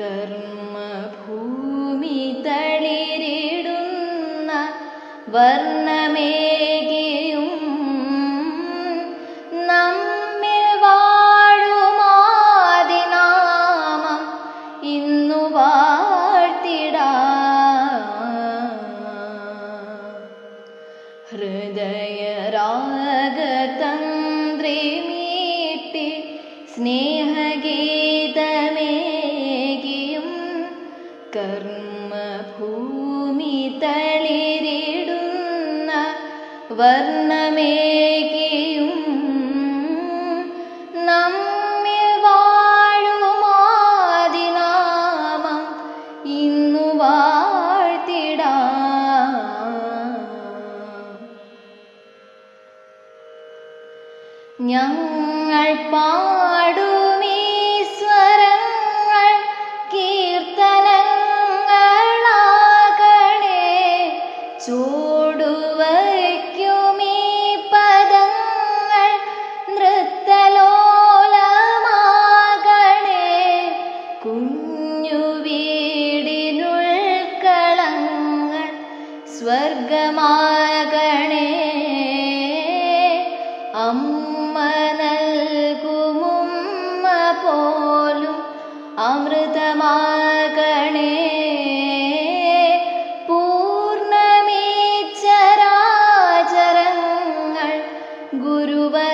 കർമ്മഭൂമി തളിരിടുന്ന വർണ്ണമേകിയും നമ്മിൽ വാഴുമാതിനാമം ഇന്നു വാഴ്ത്തിടാം ഹൃദയരാഗതന്ത്രി മീട്ടി സ്നേഹഗീതമേകിയും കർമ്മഭൂമി തളിരിടുന്ന വർണ്ണമേകിയും നമ്മിൽ വാഴുമാതിനാമം ഇന്നു വാഴ്ത്തിടാം ഞങ്ങൾ പാടുമീ സ്വരങ്ങൾ കീർത്തനങ്ങളാകണേ ചൂടുവയ്ക്കുമീ പദങ്ങൾ നൃത്തലോലമാകണേ കുഞ്ഞു വീടിനുൾക്കളങ്ങൾ സ്വർഗമാകണേ അമ്മ നൽകുമുമ്മ പോലും അമൃതമാകണേ പൂർണ്ണമീ ചരാചരങ്ങൾ ഗുരുവര